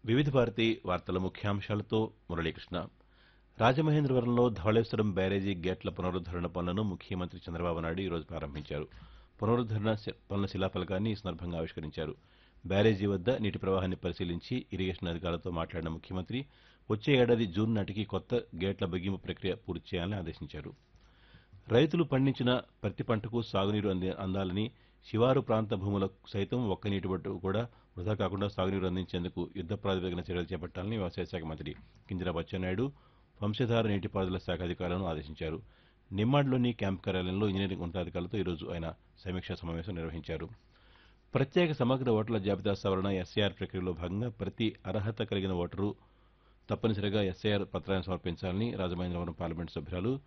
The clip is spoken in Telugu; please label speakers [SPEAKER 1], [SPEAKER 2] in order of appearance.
[SPEAKER 1] వివిధ భారతి వార్తల ముఖ్యాంశాలతో మురళీకృష్ణ రాజమహేంద్రవరంలో ధవళేశ్వరం బ్యారేజీ గేట్ల పునరుద్దరణ పనులను ముఖ్యమంత్రి చంద్రబాబు నాయుడు ఈరోజు ప్రారంభించారు పునరుద్దరణ శ- పనుల శిలాఫలకాన్ని ఈ సందర్భంగా ఆవిష్కరించారు బ్యారేజీ వద్ద నీటి ప్రవాహాన్ని పరిశీలించి ఇరిగేషన్ అధికారులతో మాట్లాడిన ముఖ్యమంత్రి వచ్చే ఏడాది జూన్ నాటికి కొత్త గేట్ల బిగింపు ప్రక్రియ పూర్తి చేయాలని ఆదేశించారు రైతులు పండించిన ప్రతి పంటకు సాగునీరు అంది అందాలని శివారు ప్రాంత భూములకు సైతం ఒక్క నీటి బట్టు కూడా వృధా కాకుండా సాగునీరు అందించేందుకు యుద్ద ప్రాతిపదికన చర్యలు చేపట్టాలని వ్యవసాయ శాఖ మంత్రి కింజరాపు అచ్చెన్నాయుడు వంశధార నీటిపారుదల శాఖ అధికారులను ఆదేశించారు నిమ్మాడ్లోని క్యాంప్ కార్యాలయంలో ఇంజనీరింగ్ ఉన్నతాధికారులతో ఈరోజు ఆయన సమీక్షా సమావేశం నిర్వహించారు ప్రత్యేక సమగ్ర ఓటర్ల జాబితా సవరణ ఎస్ఐఆర్ ప్రక్రియలో భాగంగా ప్రతి అర్హత కలిగిన ఓటరు తప్పనిసరిగా ఎస్ఐఆర్ పత్రాన్ని సమర్పించాలని రాజమహేంద్రవరం పార్లమెంటు సభ్యురాలు